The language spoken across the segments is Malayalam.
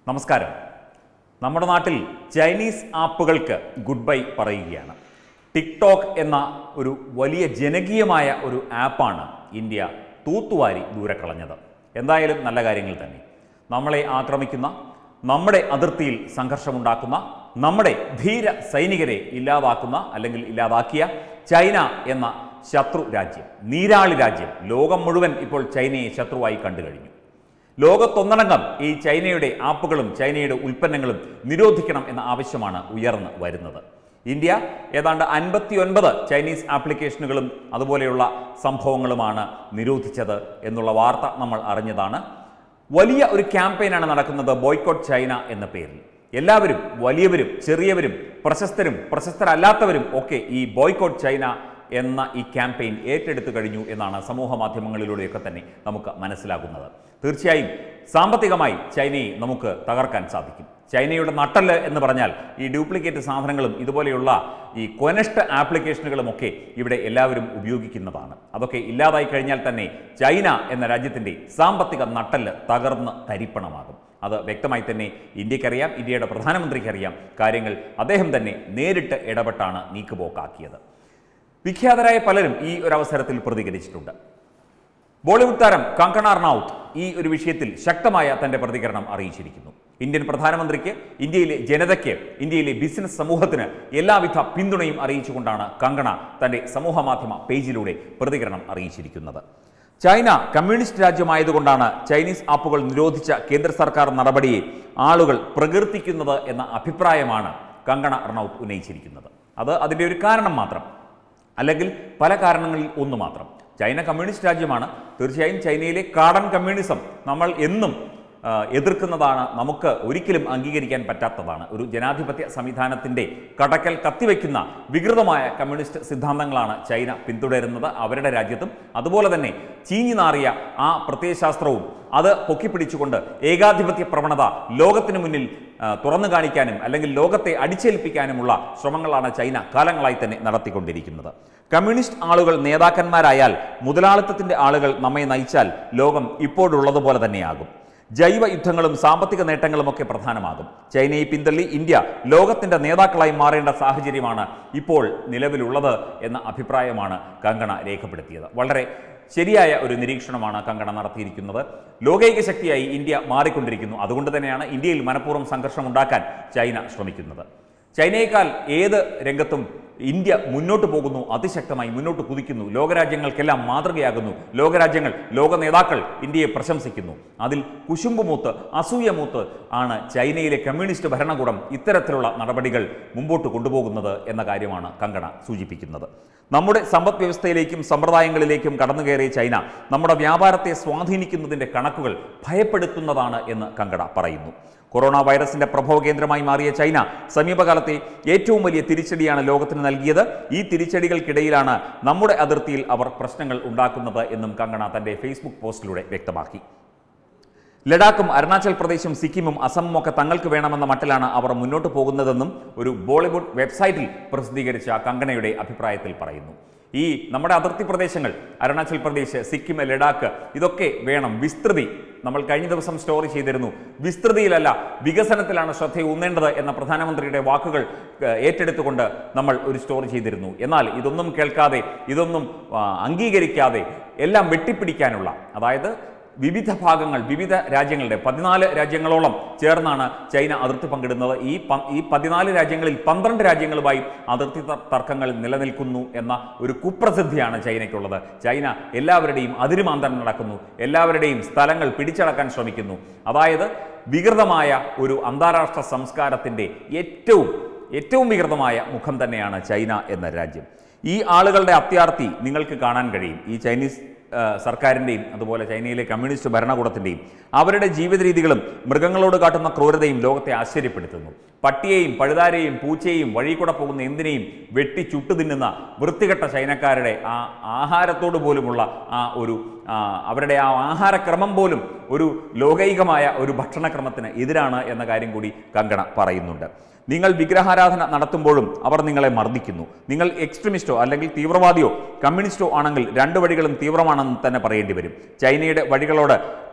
നമസ്കാരം നമ്മുടെ നാട്ടിൽ ചൈനീസ് ആപ്പുകൾക്ക് ഗുഡ് ബൈ പറയുകയാണ് ടിക്ടോക്ക് എന്ന ഒരു വലിയ ജനകീയമായ ഒരു ആപ്പാണ് ഇന്ത്യ തൂത്തുവാരി ദൂരെ കളഞ്ഞത് എന്തായാലും നല്ല കാര്യങ്ങൾ തന്നെ നമ്മളെ ആക്രമിക്കുന്ന നമ്മുടെ അതിർത്തിയിൽ സംഘർഷമുണ്ടാക്കുന്ന നമ്മുടെ ധീര സൈനികരെ ഇല്ലാതാക്കുന്ന അല്ലെങ്കിൽ ഇല്ലാതാക്കിയ ചൈന എന്ന ശത്രു രാജ്യം നീരാളി രാജ്യം ലോകം മുഴുവൻ ഇപ്പോൾ ചൈനയെ ശത്രുവായി കണ്ടു കഴിഞ്ഞു ലോകത്തൊന്നടങ്കം ഈ ചൈനയുടെ ആപ്പുകളും ചൈനയുടെ ഉൽപ്പന്നങ്ങളും നിരോധിക്കണം എന്ന ആവശ്യമാണ് ഉയർന്നു വരുന്നത് ഇന്ത്യ ഏതാണ്ട് അൻപത്തിയൊൻപത് ചൈനീസ് ആപ്ലിക്കേഷനുകളും അതുപോലെയുള്ള സംഭവങ്ങളുമാണ് നിരോധിച്ചത് എന്നുള്ള വാർത്ത നമ്മൾ അറിഞ്ഞതാണ് വലിയ ഒരു ക്യാമ്പയിനാണ് നടക്കുന്നത് ബോയ്ക്കോട്ട് ചൈന എന്ന പേരിൽ എല്ലാവരും വലിയവരും ചെറിയവരും പ്രശസ്തരും പ്രശസ്തരല്ലാത്തവരും ഒക്കെ ഈ ബോയ്ക്കോട്ട് ചൈന എന്ന ഈ ക്യാമ്പയിൻ ഏറ്റെടുത്തു കഴിഞ്ഞു എന്നാണ് സമൂഹ മാധ്യമങ്ങളിലൂടെയൊക്കെ തന്നെ നമുക്ക് മനസ്സിലാകുന്നത് തീർച്ചയായും സാമ്പത്തികമായി ചൈനയെ നമുക്ക് തകർക്കാൻ സാധിക്കും ചൈനയുടെ നട്ടല് എന്ന് പറഞ്ഞാൽ ഈ ഡ്യൂപ്ലിക്കേറ്റ് സാധനങ്ങളും ഇതുപോലെയുള്ള ഈ കൊനഷ്ട ആപ്ലിക്കേഷനുകളുമൊക്കെ ഇവിടെ എല്ലാവരും ഉപയോഗിക്കുന്നതാണ് അതൊക്കെ ഇല്ലാതായി കഴിഞ്ഞാൽ തന്നെ ചൈന എന്ന രാജ്യത്തിൻ്റെ സാമ്പത്തിക നട്ടല് തകർന്ന് തരിപ്പണമാകും അത് വ്യക്തമായി തന്നെ ഇന്ത്യക്കറിയാം ഇന്ത്യയുടെ പ്രധാനമന്ത്രിക്കറിയാം കാര്യങ്ങൾ അദ്ദേഹം തന്നെ നേരിട്ട് ഇടപെട്ടാണ് നീക്കുപോക്കാക്കിയത് വിഖ്യാതരായ പലരും ഈ ഒരു അവസരത്തിൽ പ്രതികരിച്ചിട്ടുണ്ട് ബോളിവുഡ് താരം കങ്കണ റണൌത്ത് ഈ ഒരു വിഷയത്തിൽ ശക്തമായ തന്റെ പ്രതികരണം അറിയിച്ചിരിക്കുന്നു ഇന്ത്യൻ പ്രധാനമന്ത്രിക്ക് ഇന്ത്യയിലെ ജനതയ്ക്ക് ഇന്ത്യയിലെ ബിസിനസ് സമൂഹത്തിന് എല്ലാവിധ പിന്തുണയും അറിയിച്ചുകൊണ്ടാണ് കങ്കണ തന്റെ സമൂഹ മാധ്യമ പേജിലൂടെ പ്രതികരണം അറിയിച്ചിരിക്കുന്നത് ചൈന കമ്മ്യൂണിസ്റ്റ് രാജ്യമായതുകൊണ്ടാണ് ചൈനീസ് ആപ്പുകൾ നിരോധിച്ച കേന്ദ്ര സർക്കാർ നടപടിയെ ആളുകൾ പ്രകീർത്തിക്കുന്നത് എന്ന അഭിപ്രായമാണ് കങ്കണ റണൌത്ത് ഉന്നയിച്ചിരിക്കുന്നത് അത് അതിൻ്റെ ഒരു കാരണം മാത്രം അല്ലെങ്കിൽ പല കാരണങ്ങളിൽ ഒന്ന് മാത്രം ചൈന കമ്മ്യൂണിസ്റ്റ് രാജ്യമാണ് തീർച്ചയായും ചൈനയിലെ കാടൻ കമ്മ്യൂണിസം നമ്മൾ എന്നും ആ, എതിർക്കുന്നതാണ് നമുക്ക് ഒരിക്കലും അംഗീകരിക്കാൻ പറ്റാത്തതാണ് ഒരു ജനാധിപത്യ സംവിധാനത്തിൻ്റെ കടക്കൽ കത്തിവെക്കുന്ന വികൃതമായ കമ്മ്യൂണിസ്റ്റ് സിദ്ധാന്തങ്ങളാണ് ചൈന പിന്തുടരുന്നത് അവരുടെ രാജ്യത്തും അതുപോലെ തന്നെ ചീഞ്ഞു നാറിയ ആ പ്രത്യയശാസ്ത്രവും അത് പൊക്കിപ്പിടിച്ചുകൊണ്ട് ഏകാധിപത്യ പ്രവണത ലോകത്തിന് മുന്നിൽ ആ, തുറന്നു കാണിക്കാനും അല്ലെങ്കിൽ ലോകത്തെ അടിച്ചേൽപ്പിക്കാനുമുള്ള ശ്രമങ്ങളാണ് ചൈന കാലങ്ങളായി തന്നെ നടത്തിക്കൊണ്ടിരിക്കുന്നത് കമ്മ്യൂണിസ്റ്റ് ആളുകൾ നേതാക്കന്മാരായാൽ മുതലാളിത്തത്തിന്റെ ആളുകൾ നമ്മെ നയിച്ചാൽ ലോകം ഇപ്പോഴുള്ളതുപോലെ തന്നെയാകും ജൈവ യുദ്ധങ്ങളും സാമ്പത്തിക നേട്ടങ്ങളും ഒക്കെ പ്രധാനമാകും ചൈനയെ പിന്തള്ളി ഇന്ത്യ ലോകത്തിന്റെ നേതാക്കളായി മാറേണ്ട സാഹചര്യമാണ് ഇപ്പോൾ നിലവിലുള്ളത് എന്ന അഭിപ്രായമാണ് കങ്കണ രേഖപ്പെടുത്തിയത് വളരെ ശരിയായ ഒരു നിരീക്ഷണമാണ് കങ്കണ നടത്തിയിരിക്കുന്നത് ലോകൈക ശക്തിയായി ഇന്ത്യ മാറിക്കൊണ്ടിരിക്കുന്നു അതുകൊണ്ട് തന്നെയാണ് ഇന്ത്യയിൽ മനഃപൂർവ്വം സംഘർഷം ഉണ്ടാക്കാൻ ചൈന ശ്രമിക്കുന്നത് ചൈനയേക്കാൾ ഏത് രംഗത്തും ഇന്ത്യ മുന്നോട്ട് പോകുന്നു അതിശക്തമായി മുന്നോട്ട് കുതിക്കുന്നു ലോകരാജ്യങ്ങൾക്കെല്ലാം മാതൃകയാകുന്നു ലോകരാജ്യങ്ങൾ ലോക നേതാക്കൾ ഇന്ത്യയെ പ്രശംസിക്കുന്നു അതിൽ കുശുമ്പുമൂത്ത് അസൂയമൂത്ത് ആണ് ചൈനയിലെ കമ്മ്യൂണിസ്റ്റ് ഭരണകൂടം ഇത്തരത്തിലുള്ള നടപടികൾ മുമ്പോട്ട് കൊണ്ടുപോകുന്നത് എന്ന കാര്യമാണ് കങ്കണ സൂചിപ്പിക്കുന്നത് നമ്മുടെ സമ്പദ് വ്യവസ്ഥയിലേക്കും സമ്പ്രദായങ്ങളിലേക്കും കടന്നു കയറിയ ചൈന നമ്മുടെ വ്യാപാരത്തെ സ്വാധീനിക്കുന്നതിൻ്റെ കണക്കുകൾ ഭയപ്പെടുത്തുന്നതാണ് എന്ന് കങ്കണ പറയുന്നു കൊറോണ വൈറസിന്റെ പ്രഭവ കേന്ദ്രമായി മാറിയ ചൈന സമീപകാലത്തെ ഏറ്റവും വലിയ തിരിച്ചടിയാണ് ലോകത്തിന് നൽകിയത് ഈ തിരിച്ചടികൾക്കിടയിലാണ് നമ്മുടെ അതിർത്തിയിൽ അവർ പ്രശ്നങ്ങൾ ഉണ്ടാക്കുന്നത് എന്നും കങ്കണ തന്റെ ഫേസ്ബുക്ക് പോസ്റ്റിലൂടെ വ്യക്തമാക്കി ലഡാക്കും അരുണാചൽ പ്രദേശും സിക്കിമും അസമും ഒക്കെ തങ്ങൾക്ക് വേണമെന്ന മട്ടിലാണ് അവർ മുന്നോട്ട് പോകുന്നതെന്നും ഒരു ബോളിവുഡ് വെബ്സൈറ്റിൽ പ്രസിദ്ധീകരിച്ച കങ്കണയുടെ അഭിപ്രായത്തിൽ പറയുന്നു ഈ നമ്മുടെ അതിർത്തി പ്രദേശങ്ങൾ അരുണാചൽ പ്രദേശ് സിക്കിം ലഡാക്ക് ഇതൊക്കെ വേണം വിസ്തൃതി നമ്മൾ കഴിഞ്ഞ ദിവസം സ്റ്റോറി ചെയ്തിരുന്നു വിസ്തൃതിയിലല്ല വികസനത്തിലാണ് ശ്രദ്ധ ഊന്നേണ്ടത് എന്ന പ്രധാനമന്ത്രിയുടെ വാക്കുകൾ ഏഹ്, ഏറ്റെടുത്തുകൊണ്ട് നമ്മൾ ഒരു സ്റ്റോറി ചെയ്തിരുന്നു എന്നാൽ ഇതൊന്നും കേൾക്കാതെ ഇതൊന്നും ആ, അംഗീകരിക്കാതെ എല്ലാം വെട്ടിപ്പിടിക്കാനുള്ള അതായത് വിവിധ ഭാഗങ്ങൾ വിവിധ രാജ്യങ്ങളുടെ പതിനാല് രാജ്യങ്ങളോളം ചേർന്നാണ് ചൈന അതിർത്തി പങ്കിടുന്നത് ഈ പ- ഈ പതിനാല് രാജ്യങ്ങളിൽ പന്ത്രണ്ട് രാജ്യങ്ങളുമായി അതിർത്തി ത- തർക്കങ്ങൾ നിലനിൽക്കുന്നു എന്ന ഒരു കുപ്രസിദ്ധിയാണ് ചൈനയ്ക്കുള്ളത് ചൈന എല്ലാവരുടെയും അതിരുമാന്തരം നടക്കുന്നു എല്ലാവരുടെയും സ്ഥലങ്ങൾ പിടിച്ചടക്കാൻ ശ്രമിക്കുന്നു അതായത് വികൃതമായ ഒരു അന്താരാഷ്ട്ര സംസ്കാരത്തിൻ്റെ ഏറ്റവും ഏറ്റവും വികൃതമായ മുഖം തന്നെയാണ് ചൈന എന്ന രാജ്യം ഈ ആളുകളുടെ അത്യാർത്തി നിങ്ങൾക്ക് കാണാൻ കഴിയും ഈ ചൈനീസ് ആ, സർക്കാരിൻ്റെയും അതുപോലെ ചൈനയിലെ കമ്മ്യൂണിസ്റ്റ് ഭരണകൂടത്തിൻ്റെയും അവരുടെ ജീവിത രീതികളും മൃഗങ്ങളോട് കാട്ടുന്ന ക്രൂരതയും ലോകത്തെ ആശ്ചര്യപ്പെടുത്തുന്നു പട്ടിയെയും പഴുതാരെയും പൂച്ചയെയും വഴി കൂടെ പോകുന്ന എന്തിനേയും വെട്ടി ചുട്ടു തിന്നുന്ന വൃത്തികെട്ട ചൈനക്കാരുടെ ആ ആഹാരത്തോട് പോലുമുള്ള ആ ഒരു ആ, അവരുടെ ആ ആഹാരക്രമം പോലും ഒരു ലോകൈകമായ ഒരു ഭക്ഷണക്രമത്തിന് എതിരാണ് എന്ന കാര്യം കൂടി കങ്കണ പറയുന്നുണ്ട് നിങ്ങൾ വിഗ്രഹാരാധന നടത്തുമ്പോഴും അവർ നിങ്ങളെ മർദ്ദിക്കുന്നു നിങ്ങൾ എക്സ്ട്രീമിസ്റ്റോ അല്ലെങ്കിൽ തീവ്രവാദിയോ കമ്മ്യൂണിസ്റ്റോ ആണെങ്കിൽ രണ്ട് വഴികളും തീവ്രമാണെന്ന് തന്നെ പറയേണ്ടി വരും ചൈനയുടെ വഴികളോട്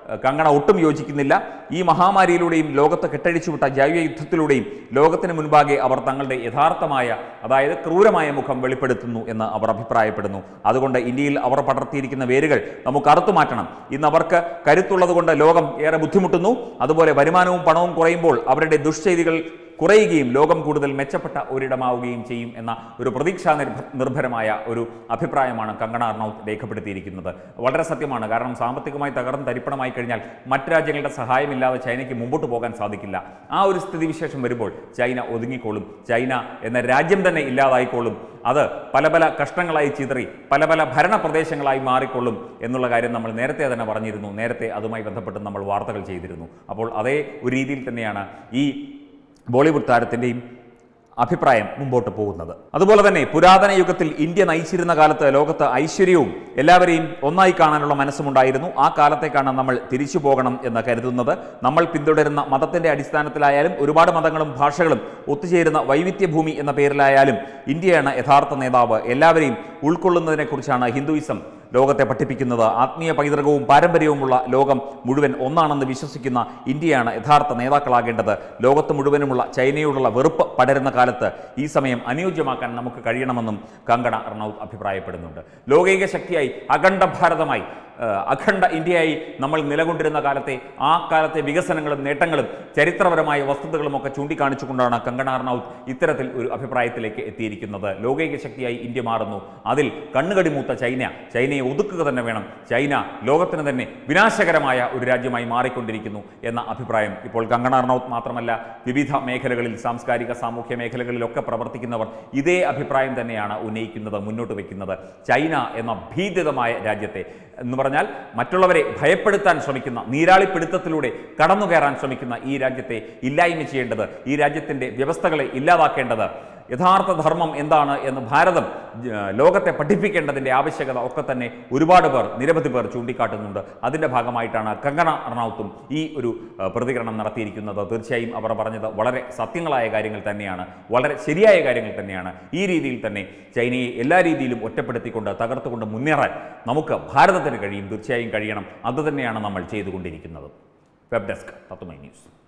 ഏഹ്, കങ്കണ ഒട്ടും യോജിക്കുന്നില്ല ഈ മഹാമാരിയിലൂടെയും ലോകത്ത് കെട്ടഴിച്ചുവിട്ട ജൈവ യുദ്ധത്തിലൂടെയും ലോകത്തിന് മുൻപാകെ അവർ തങ്ങളുടെ യഥാർത്ഥമായ അതായത് ക്രൂരമായ മുഖം വെളിപ്പെടുത്തുന്നു എന്ന് അവർ അഭിപ്രായപ്പെടുന്നു അതുകൊണ്ട് ഇന്ത്യയിൽ അവർ പടർത്തിയിരിക്കുന്ന വേരുകൾ നമുക്ക് അറുത്തു മാറ്റണം ഇന്ന് അവർക്ക് കരുത്തുള്ളത് കൊണ്ട് ലോകം ഏറെ ബുദ്ധിമുട്ടുന്നു അതുപോലെ വരുമാനവും പണവും കുറയുമ്പോൾ അവരുടെ ദുഷ്ചെയ്തികൾ കുറയുകയും ലോകം കൂടുതൽ മെച്ചപ്പെട്ട ഒരിടമാവുകയും ചെയ്യും എന്ന ഒരു പ്രതീക്ഷാ നിർഭ നിർഭരമായ ഒരു അഭിപ്രായമാണ് കങ്കണ അർണൌത്ത് രേഖപ്പെടുത്തിയിരിക്കുന്നത് വളരെ സത്യമാണ് കാരണം സാമ്പത്തികമായി തകർന്ന് തരിപ്പണമായി കഴിഞ്ഞാൽ മറ്റ് രാജ്യങ്ങളുടെ സഹായമില്ലാതെ ചൈനയ്ക്ക് മുമ്പോട്ട് പോകാൻ സാധിക്കില്ല ആ ഒരു സ്ഥിതിവിശേഷം വരുമ്പോൾ ചൈന ഒതുങ്ങിക്കോളും ചൈന എന്ന രാജ്യം തന്നെ ഇല്ലാതായിക്കോളും അത് പല പല കഷ്ടങ്ങളായി ചിതറി പല പല ഭരണ പ്രദേശങ്ങളായി മാറിക്കൊള്ളും എന്നുള്ള കാര്യം നമ്മൾ നേരത്തെ തന്നെ പറഞ്ഞിരുന്നു നേരത്തെ അതുമായി ബന്ധപ്പെട്ട് നമ്മൾ വാർത്തകൾ ചെയ്തിരുന്നു അപ്പോൾ അതേ ഒരു രീതിയിൽ തന്നെയാണ് ഈ ബോളിവുഡ് താരത്തിൻ്റെയും അഭിപ്രായം മുമ്പോട്ട് പോകുന്നത് അതുപോലെ തന്നെ പുരാതന യുഗത്തിൽ ഇന്ത്യ നയിച്ചിരുന്ന കാലത്ത് ലോകത്ത് ഐശ്വര്യവും എല്ലാവരെയും ഒന്നായി കാണാനുള്ള മനസ്സുമുണ്ടായിരുന്നു ആ കാലത്തേക്കാണ് നമ്മൾ തിരിച്ചു പോകണം എന്ന് കരുതുന്നത് നമ്മൾ പിന്തുടരുന്ന മതത്തിന്റെ അടിസ്ഥാനത്തിലായാലും ഒരുപാട് മതങ്ങളും ഭാഷകളും ഒത്തുചേരുന്ന വൈവിധ്യഭൂമി എന്ന പേരിലായാലും ഇന്ത്യയാണ് യഥാർത്ഥ നേതാവ് എല്ലാവരെയും ഉൾക്കൊള്ളുന്നതിനെക്കുറിച്ചാണ് ഹിന്ദുയിസം ലോകത്തെ പഠിപ്പിക്കുന്നത് ആത്മീയ പൈതൃകവും പാരമ്പര്യവുമുള്ള ലോകം മുഴുവൻ ഒന്നാണെന്ന് വിശ്വസിക്കുന്ന ഇന്ത്യയാണ് യഥാർത്ഥ നേതാക്കളാകേണ്ടത് ലോകത്ത് മുഴുവനുമുള്ള ചൈനയോടുള്ള വെറുപ്പ് പടരുന്ന കാലത്ത് ഈ സമയം അനുയോജ്യമാക്കാൻ നമുക്ക് കഴിയണമെന്നും കങ്കണ റണൌത്ത് അഭിപ്രായപ്പെടുന്നുണ്ട് ലോകൈക ശക്തിയായി അഖണ്ഡ ഭാരതമായി ഏഹ്, അഖണ്ഡ ഇന്ത്യയായി നമ്മൾ നിലകൊണ്ടിരുന്ന കാലത്തെ ആ കാലത്തെ വികസനങ്ങളും നേട്ടങ്ങളും ചരിത്രപരമായ വസ്തുതകളും ഒക്കെ ചൂണ്ടിക്കാണിച്ചുകൊണ്ടാണ് കങ്കണ റണൌത്ത് ഇത്തരത്തിൽ ഒരു അഭിപ്രായത്തിലേക്ക് എത്തിയിരിക്കുന്നത് ലോകൈക ശക്തിയായി ഇന്ത്യ മാറുന്നു അതിൽ കണ്ണുകടി മൂത്ത ചൈന ചൈനയെ ഒതുക്കുക തന്നെ വേണം ചൈന ലോകത്തിന് തന്നെ വിനാശകരമായ ഒരു രാജ്യമായി മാറിക്കൊണ്ടിരിക്കുന്നു എന്ന അഭിപ്രായം ഇപ്പോൾ കങ്കണ റണൌത്ത് മാത്രമല്ല വിവിധ മേഖലകളിൽ സാംസ്കാരിക സാമൂഹ്യ മേഖലകളിലൊക്കെ പ്രവർത്തിക്കുന്നവർ ഇതേ അഭിപ്രായം തന്നെയാണ് ഉന്നയിക്കുന്നത് മുന്നോട്ട് വയ്ക്കുന്നത് ചൈന എന്ന ഭീതിതമായ രാജ്യത്തെ എന്ന് പറഞ്ഞാൽ മറ്റുള്ളവരെ ഭയപ്പെടുത്താൻ ശ്രമിക്കുന്ന നീരാളിപ്പിടുത്തത്തിലൂടെ കടന്നു കയറാൻ ശ്രമിക്കുന്ന ഈ രാജ്യത്തെ ഇല്ലായ്മ ചെയ്യേണ്ടത് ഈ രാജ്യത്തിൻ്റെ വ്യവസ്ഥകളെ ഇല്ലാതാക്കേണ്ടത് യഥാർത്ഥ ധർമ്മം എന്താണ് എന്ന് ഭാരതം ജ- ലോകത്തെ പഠിപ്പിക്കേണ്ടതിൻ്റെ ആവശ്യകത ഒക്കെ തന്നെ ഒരുപാട് പേർ നിരവധി പേർ ചൂണ്ടിക്കാട്ടുന്നുണ്ട് അതിൻ്റെ ഭാഗമായിട്ടാണ് കങ്കണ റണൌത്തും ഈ ഒരു ആ, പ്രതികരണം നടത്തിയിരിക്കുന്നത് തീർച്ചയായും അവർ പറഞ്ഞത് വളരെ സത്യങ്ങളായ കാര്യങ്ങൾ തന്നെയാണ് വളരെ ശരിയായ കാര്യങ്ങൾ തന്നെയാണ് ഈ രീതിയിൽ തന്നെ ചൈനയെ എല്ലാ രീതിയിലും ഒറ്റപ്പെടുത്തിക്കൊണ്ട് തകർത്തുകൊണ്ട് മുന്നേറാൻ നമുക്ക് ഭാരതത്തിന് കഴിയും തീർച്ചയായും കഴിയണം അതുതന്നെയാണ് നമ്മൾ ചെയ്തുകൊണ്ടിരിക്കുന്നത് വെബ് ഡെസ്ക് തത്തുമൈ ന്യൂസ്